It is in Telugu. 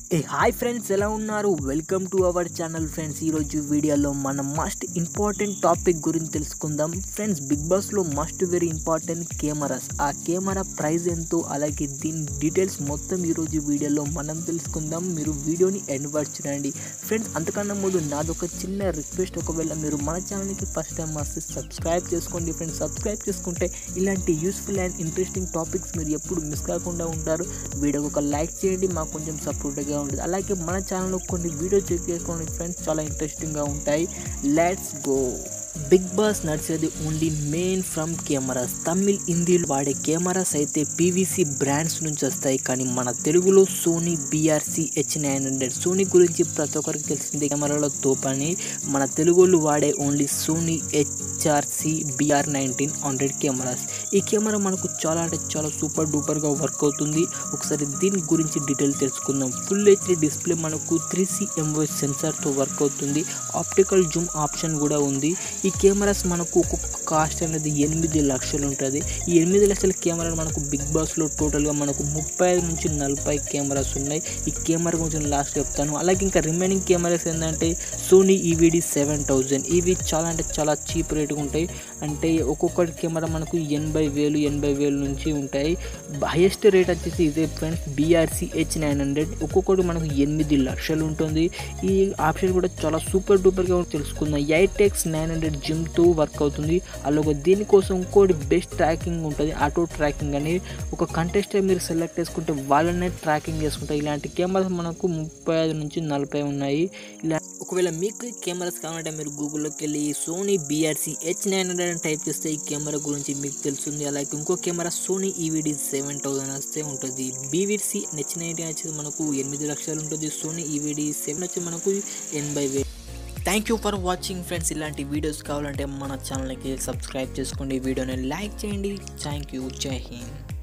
ఏ హాయ్ ఫ్రెండ్స్ ఎలా ఉన్నారు welcome to our channel friends ఈరోజు వీడియోలో మనం మస్ట్ ఇంపార్టెంట్ టాపిక్ గురించి తెలుసుకుందాం ఫ్రెండ్స్ బిగ్ బాస్లో మస్ట్ వెరీ ఇంపార్టెంట్ కెమెరాస్ ఆ కెమెరా ప్రైస్ ఎంతో అలాగే దీని డీటెయిల్స్ మొత్తం ఈరోజు వీడియోలో మనం తెలుసుకుందాం మీరు వీడియోని ఎండ్ వరకు చూడండి ఫ్రెండ్స్ అంతకన్నా ముందు నాదొక చిన్న రిక్వెస్ట్ ఒకవేళ మీరు మన ఛానల్కి ఫస్ట్ టైం వస్తే సబ్స్క్రైబ్ చేసుకోండి ఫ్రెండ్స్ సబ్స్క్రైబ్ చేసుకుంటే ఇలాంటి యూస్ఫుల్ అండ్ ఇంట్రెస్టింగ్ టాపిక్స్ మీరు ఎప్పుడు మిస్ కాకుండా ఉంటారు వీడియోకి ఒక లైక్ చేయండి మాకు కొంచెం సపోర్ట్గా ఉంటుంది అలాగే మన ఛానల్లో కొన్ని వీడియోస్ చెక్ చేసుకోండి ఫ్రెండ్స్ చాలా ఇంట్రెస్టింగ్గా ఉంటాయి లెట్స్ గో బిగ్ బాస్ నడిచేది only main from cameras Tamil హిందీలో వాడే కెమెరాస్ అయితే పీవీసీ బ్రాండ్స్ నుంచి వస్తాయి కానీ మన తెలుగులో Sony BRC H nine hundred Sony గురించి ప్రతి ఒక్కరికి తెలిసింది కెమెరాలో తోపని మన తెలుగులో వాడే only Sony HRC BR nineteen hundred cameras ఈ కెమెరా మనకు చాలా అంటే చాలా సూపర్ డూపర్గా వర్క్ అవుతుంది ఒకసారి దీని గురించి డీటెయిల్ తెలుసుకుందాం ఫుల్ హెచ్డి డిస్ప్లే మనకు త్రీ సి ఎంఓఎస్ సెన్సార్తో వర్క్ అవుతుంది ఆప్టికల్ జూమ్ ఆప్షన్ కూడా ఉంది ఈ కెమెరాస్ మనకు ఒక్కొక్క కాస్ట్ అనేది ఎనిమిది లక్షలు ఉంటుంది ఈ ఎనిమిది లక్షల కెమెరాలు మనకు బిగ్ బాస్లో టోటల్గా మనకు ముప్పై ఐదు నుంచి నలభై కెమెరాస్ ఉన్నాయి ఈ కెమెరా గురించి లాస్ట్ చెప్తాను అలాగే ఇంకా రిమైనింగ్ కెమెరాస్ ఏంటంటే సోనీ ఈవీడీ సెవెన్ థౌజండ్ ఇవి చాలా అంటే చాలా చీప్ రేటుగా ఉంటాయి అంటే ఒక్కొక్కటి కెమెరా మనకు ఎనభై వేలు ఎనభై వేలు నుంచి ఉంటాయి హైయెస్ట్ రేట్ వచ్చేసి ఇదే friends BRC H nine hundred ఒక్కొక్కటి మనకు ఎనిమిది లక్షలు ఉంటుంది ఈ ఆప్షన్ కూడా చాలా సూపర్ డూపర్గా తెలుసుకుందాం ఎయిట్ ఎక్స్ నైన్ హండ్రెడ్ జిమ్తో వర్క్ అవుతుంది అలాగే దీనికోసం ఇంకోటి బెస్ట్ ట్రాకింగ్ ఉంటుంది ఆటో ట్రాకింగ్ అని ఒక కంటెస్టర్ మీరు సెలెక్ట్ చేసుకుంటే వాళ్ళనే ట్రాకింగ్ చేసుకుంటారు ఇలాంటి కెమెరాస్ మనకు ముప్పై ఐదు నుంచి నలభై ఉన్నాయి ఇలా ఒకవేళ మీకు కెమెరాస్ కావాలంటే మీరు గూగుల్లోకి వెళ్ళి Sony BRC H nine hundred అని టైప్ చేస్తే ఈ కెమెరా గురించి మీకు తెలుస్తుంది అలాగే ఇంకో camera Sony EVD seven thousand వస్తే ఉంటుంది బీవీసీ హెచ్ నైన్టీన్ వచ్చేసి మనకు ఎనిమిది లక్షలు ఉంటుంది సోనీ ఈవీడీ సెవెన్ వచ్చి మనకు ఎనభై వేలు thank you for watching friends ఇలాంటి వీడియోస్ కావాలంటే మన ఛానల్కి సబ్స్క్రైబ్ చేసుకోండి వీడియోని లైక్ చేయండి థ్యాంక్ యూ జై హింద్